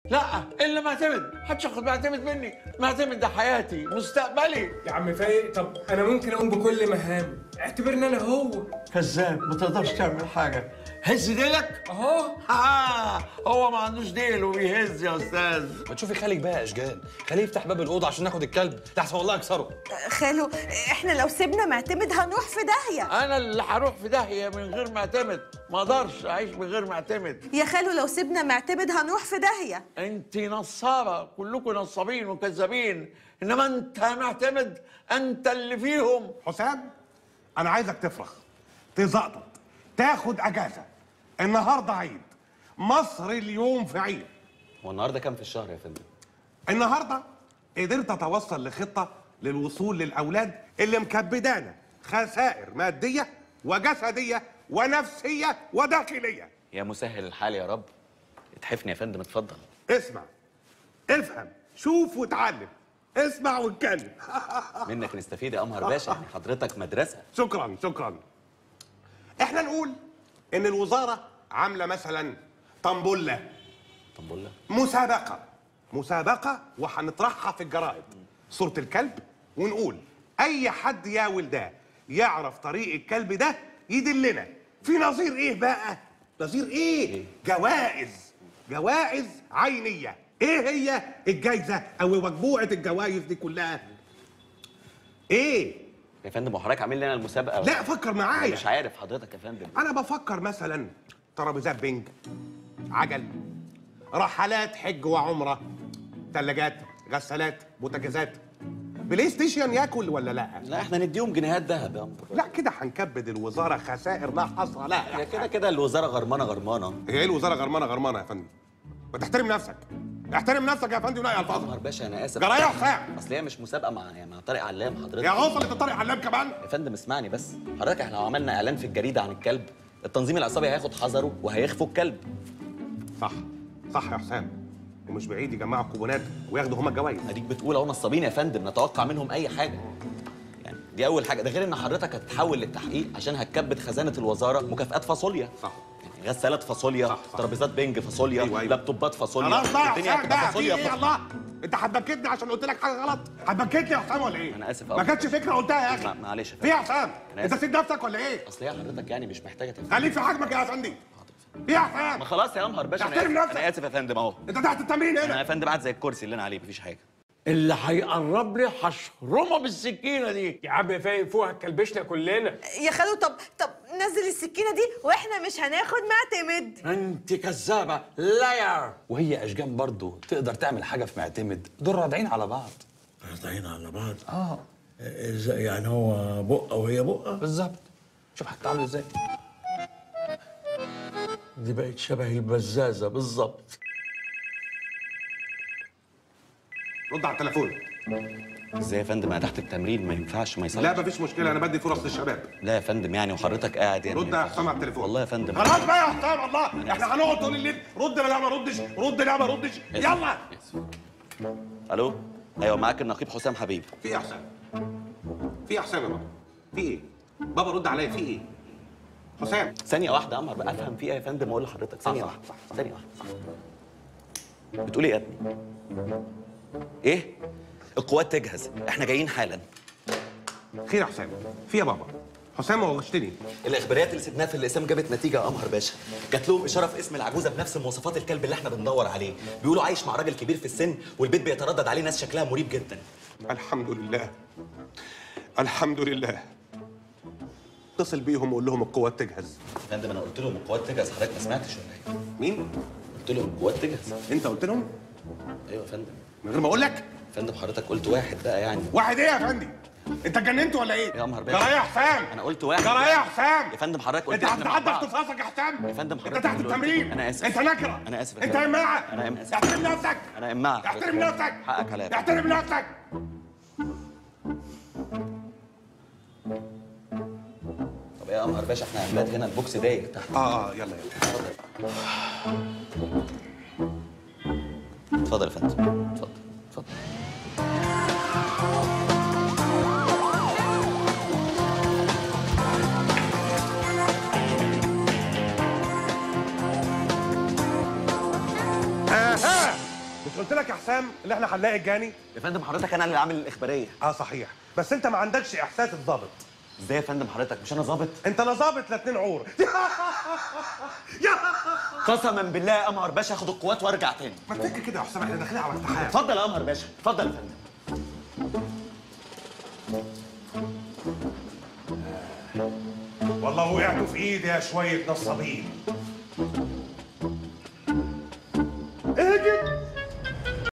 لا الا معتمد محدش ياخد معتمد مني معتمد ده حياتي مستقبلي يا عم فايق طب انا ممكن اقوم بكل مهامي اعتبرني انا هو كذاب ما تقدرش تعمل حاجه هز ديلك اهو آه هو ما عندوش ديل وبيهز يا استاذ ما تشوفي خالك بقى يا اشجان خليه يفتح باب الاوضه عشان ناخد الكلب لحسن والله اكسره خالو احنا لو سيبنا معتمد هنروح في داهيه انا اللي هروح في داهيه من غير معتمد ما اقدرش اعيش من غير معتمد يا خالو لو سيبنا معتمد هنروح في داهيه انت نصابه كلكم نصابين وكذابين انما انت يا معتمد انت اللي فيهم حسام انا عايزك تفرح تزقطط تاخد اجازه النهارده عيد مصر اليوم في عيد هو النهارده كام في الشهر يا فندم النهارده قدرت اتوصل لخطه للوصول للاولاد اللي مكبدانا خسائر ماديه وجسديه ونفسيه وداخليه يا مسهل الحال يا رب اتحفني يا فندم اتفضل اسمع افهم شوف وتعلم اسمع واتكلم منك نستفيد يا قمر باشا يعني حضرتك مدرسه شكرا شكرا احنا نقول ان الوزاره عامله مثلا طنبله طنبله مسابقه مسابقه وهنطرحها في الجرائد صوره الكلب ونقول اي حد يا ولداه يعرف طريق الكلب ده يدلنا في نظير ايه بقى نظير ايه جوائز جوائز عينيه ايه هي الجايزه او مجموعه الجوائز دي كلها ايه يا فندم وحضرتك عامل لنا المسابقه لا فكر أنا معايا مش عارف حضرتك يا فندم انا بفكر مثلا ترابيزات بنج عجل رحلات حج وعمره ثلاجات غسالات بوتاجازات بلاي ستيشن ياكل ولا لا لا احنا نديهم جنيهات ذهب يا قمر لا كده هنكبد الوزاره خسائر لا حصر لها هي كده كده الوزاره غرمانه غرمانه هي ايه الوزاره غرمانه غرمانه يا فندم ما تحترم نفسك احترم نفسك يا فندم لا يا الفاظ قمر باشا انا اسف جرايه حسام اصل هي مش مسابقه مع يعني مع طارق علام حضرتك يا وصلت الطريق علام كمان يا فندم اسمعني بس حضرتك احنا لو عملنا اعلان في الجريده عن الكلب التنظيم العصابي هياخد حذره وهيخفوا الكلب صح صح يا حسام ومش بعيد يجمعوا الكوبونات وياخدوا هما الجوايز اديك بتقول اهو نصابين يا فندم نتوقع منهم اي حاجه يعني دي اول حاجه ده غير ان حضرتك هتتحول للتحقيق عشان هتكبد خزانه الوزاره مكافئات فاصوليا صح. يعني غسالات فاصوليا صح، صح. ترابيزات بنج فاصوليا أيوة، أيوة. لابتوبات فاصوليا خلاص بقى يا الدنيا حسام هتبقى بقى في فاصوليا ايه فاصوليا. الله انت هتبكتني عشان قلت لك حاجه غلط هتبكتني يا حسام ولا ايه أنا آسف ما أوي. كانتش فكره قلتها يا اخي ما- معلش يا في يا فندم. حسام أنا انت آسف. سيب نفسك ولا ايه اصل هي حضرتك يعني مش محتاجه تفهم خليك في حجمك يا افندي في يا حسام ما خلاص يا قمر باشا انا احترم آسف. نفسك. انا اسف يا فندم اهو انت تحت التمرين انا يا هنا فندم قاعد زي الكرسي اللي انا عليه مفيش حاجه اللي هيقرب لي هشرمه بالسكينه دي يا عم فايق فوق هتكلبشنا كلنا يا خالو طب طب نزل السكينه دي واحنا مش هناخد معتمد انت كذابه لاير وهي اشجان برضو تقدر تعمل حاجه في معتمد دول راضعين على بعض راضعين على بعض اه ازاي يعني هو بقه وهي بقه بالظبط شوف هتتعامل ازاي دي بقت شبه البزازه بالظبط رد على التليفون ازاي يا فندم انا تحت التمرين ما ينفعش ما يصلحش لا مفيش مشكله انا بدي فرص للشباب لا يا فندم يعني وحضرتك قاعد يعني رد ما يا ينفعش. حسام على التليفون والله يا فندم خلاص بقى يا حسام الله احنا هنقعد طول الليل رد لا ما ردش رد لا ما ردش يلا الو ايوه معاك النقيب حسام حبيب في ايه يا حسام في ايه يا حسام يا بابا في ايه بابا رد عليا في ايه حسام ثانية واحدة يا قمر بقى افهم في ايه يا فندم واقول لحضرتك ثانية صح، واحدة صح، ثانية واحدة بتقول ايه يا ابني؟ ايه؟ القوات تجهز احنا جايين حالا خير يا حسام في يا بابا حسام هو غشتني الاخباريات اللي سبناها في الاقسام جابت نتيجة يا قمر باشا جات لهم اشارة في اسم العجوزة بنفس مواصفات الكلب اللي احنا بندور عليه بيقولوا عايش مع راجل كبير في السن والبيت بيتردد عليه ناس شكلها مريب جدا الحمد لله الحمد لله اتصل بيهم وقول لهم القوات تجهز يا فندم انا قلت لهم القوات تجهز حضرتك ما سمعتش ولا ايه؟ مين قلت لهم القوات تجهز انت قلت لهم ايوه يا فندم من غير ما اقول لك يا فندم حضرتك قلت واحد بقى يعني واحد ايه يا فندي انت اتجننت ولا ايه يا قمر باشا. جرايه يا حسام انا قلت واحد جرايه يا حسام يا فندم حضرتك قلت انت إحنا مع هتتعدى بعض. في اختصاصك يا حسام يا فندم انت حضرتك تحت اللي قلت. التمرين أنا آسف. انت نكره أنا آسف يا انت فندم. امعه أنا آسف. احترم نفسك انا امعك احترم نفسك حقك عليا احترم نفسك طب ايه يا قمر باشا احنا اولاد هنا البوكس داير تحت اه اه يلا يلا اتفضل يا فندم اتفضل اتفضل اها مش قلت لك يا حسام اللي احنا هنلاقي الجاني يا فندم حضرتك انا اللي عامل الاخباريه اه صحيح بس انت ما عندكش احساس الضابط ازاي يا فندم حضرتك مش انا ظابط انت لا ضابط لا اتنين عور قسما بالله يا قمر باشا اخد القوات وارجع تاني ما تفكر كده يا حسام احنا داخلين على امتحان اتفضل يا قمر باشا اتفضل يا فندم والله وقعتوا في ايدي يا شويه نصابين